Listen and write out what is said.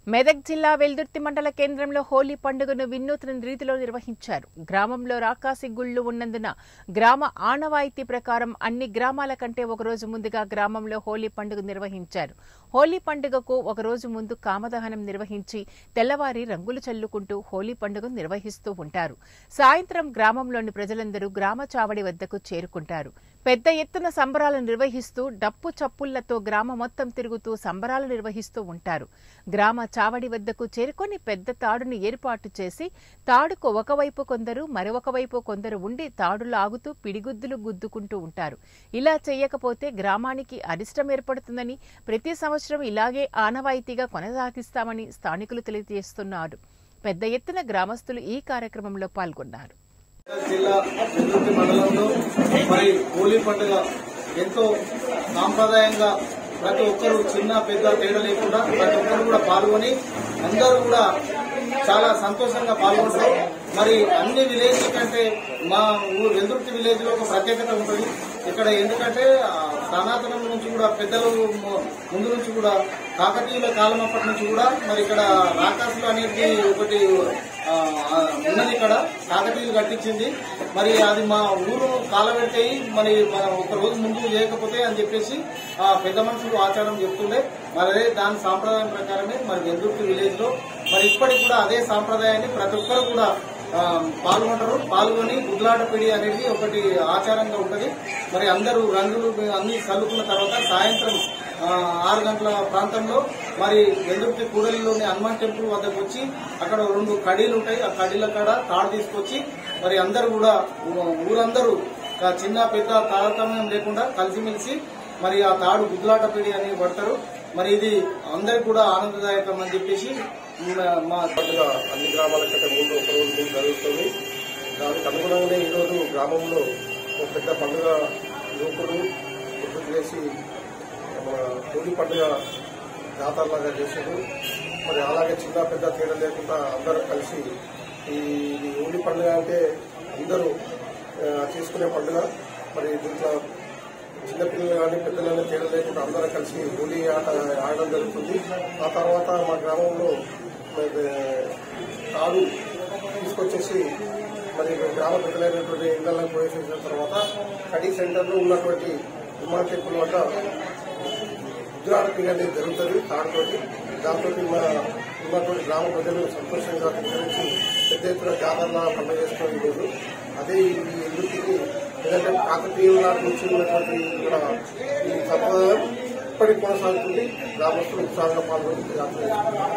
మెదక్ జిల్లా వెల్దుర్తి మండల కేంద్రంలో హోలీ పండుగను వినూత్న రీతిలో నిర్వహించారు గ్రామంలో రాకాసి గుళ్లు ఉన్నందున గ్రామ ఆనవాయితీ ప్రకారం అన్ని గ్రామాల కంటే ఒకరోజు ముందుగా గ్రామంలో హోలీ పండుగ నిర్వహించారు హోలీ పండుగకు ఒకరోజు ముందు కామదహనం నిర్వహించి తెల్లవారి రంగులు చల్లుకుంటూ హోలీ పండుగ నిర్వహిస్తూ ఉంటారు సాయంత్రం గ్రామంలోని ప్రజలందరూ గ్రామ చావడి వద్దకు చేరుకుంటారు పెద్ద ఎత్తున సంబరాలు నిర్వహిస్తూ డప్పు చప్పుళ్లతో గ్రామ మొత్తం తిరుగుతూ సంబరాలు నిర్వహిస్తూ ఉంటారు గ్రామ చావడి వద్దకు చేరుకొని పెద్ద తాడును ఏర్పాటు చేసి తాడుకు ఒకవైపు కొందరు మరొక వైపు కొందరు ఉండి తాడు లాగుతూ పిడిగుద్దులు గుద్దుకుంటూ ఉంటారు ఇలా చేయకపోతే గ్రామానికి అరిష్టం ఏర్పడుతుందని ప్రతి సంవత్సరం ఇలాగే ఆనవాయితీగా కొనసాగిస్తామని స్థానికులు తెలియజేస్తున్నారు పెద్ద ఎత్తున గ్రామస్తులు ఈ కార్యక్రమంలో పాల్గొన్నారు జిల్లా వెల్లుర్తి మండలంలో మరి హోలీ పండుగ ఎంతో సాంప్రదాయంగా ప్రతి ఒక్కరు చిన్న పెద్ద తేడా లేకుండా ప్రతి ఒక్కరు కూడా పాల్గొని అందరూ కూడా చాలా సంతోషంగా పాల్గొంటారు మరి అన్ని విలేజ్ కంటే మా ఊరు వెల్దుర్తి విలేజ్ లో ఒక ప్రత్యేకత ఉంటుంది ఇక్కడ ఎందుకంటే ఆ, సనాతనం నుంచి కూడా పెద్దలు ము- ముందు నుంచి కూడా కాకతీయుల కాలం అప్పటి నుంచి కూడా మరి ఇక్కడ రాకాసులు అనేది ఒకటి ఆ, ఆ, ఉన్నది ఇక్కడ కాకతీయులు కట్టించింది మరి అది మా ఊరు కాలబెట్టాయి మరి మనం ఒక రోజు ముందు చేయకపోతే అని చెప్పేసి ఆ పెద్ద మనుషులు ఆచారం చెప్తుండే మరి అదే దాని సాంప్రదాయం ప్రకారమే మరి వెందుర్తి విలేజ్ లో మరి ఇప్పటికి కూడా అదే సాంప్రదాయాన్ని ప్రతి ఒక్కరు కూడా ఆ, పాల్గొంటారు పాల్గొని గుడ్లాట పిడి అనేది ఒకటి ఆచారంగా ఉంటది మరి అందరూ రంగులు అన్ని చల్లుకున్న తర్వాత సాయంత్రం ఆ, ఆరు గంటల ప్రాంతంలో మరి వెల్లుర్తి కూడలిలోని హనుమాన్ టెంపుల్ వద్దకు వచ్చి అక్కడ రెండు కడీలు ఉంటాయి ఆ కడీల కాడ తాడు తీసుకొచ్చి మరి అందరూ కూడా ఊ- ఊరందరూ ఆ చిన్న పెద్ద తారతమ్యం లేకుండా కలిసిమెలిసి మరి ఆ తాడు గుద్దులాట పిడి అని పడతారు మరి ఇది అందరికి కూడా ఆనందదాయకం అని చెప్పేసి మా- మా పండుగ అన్ని గ్రామాల కంటే ముందు ఒక రోజు ముందు జరుగుతుంది దానికి అనుగుణంగానే ఈరోజు గ్రామంలో ఒక పెద్ద పండుగ యువకులు గుర్తు చేసి మన హోలీ పండుగ జాతరలాగా చేశారు మరి అలాగే చిన్న పెద్ద తేడా లేకుండా అందరూ కలిసి ఈ ఈ హోలీ పండుగ అంటే అందరూ ఆ, చేసుకునే పండుగ మరి దీంట్లో చిన్నపిల్లలు కానీ పెద్దలు కానీ తేడా లేకుండా అందరూ కలిసి హోలీ ఆట ఆడడం జరుగుతుంది ఆ తర్వాత మా గ్రామంలో మరి, తాడు తీసుకొచ్చేసి మరి గ్రామ పెద్దలైనటువంటి ఇళ్లలో ప్రవేశించిన తర్వాత కడీ సెంటర్లో ఉన్నటువంటి విమాన టెంపుల్ వద్ద ఉద్రాడపి అనేది జరుగుతుంది తాడుతోటి దాంతో మన ఉన్నటువంటి గ్రామ ప్రజలు సంతోషంగా స్వీకరించి పెద్ద ఎత్తున జాతరలా పండుగ చేసుకుని ఈరోజు అదే ఈ ఎందుకు ఎందుకంటే కాకతీయుల నాటి నుంచి ఉన్నటువంటి కూడా ఈ సంప్రదాయం ఇప్పటికి కొనసాగుతుంది గ్రామస్తులు ఉత్సాహంగా పాల్గొని జాతర చేసుకుంటారు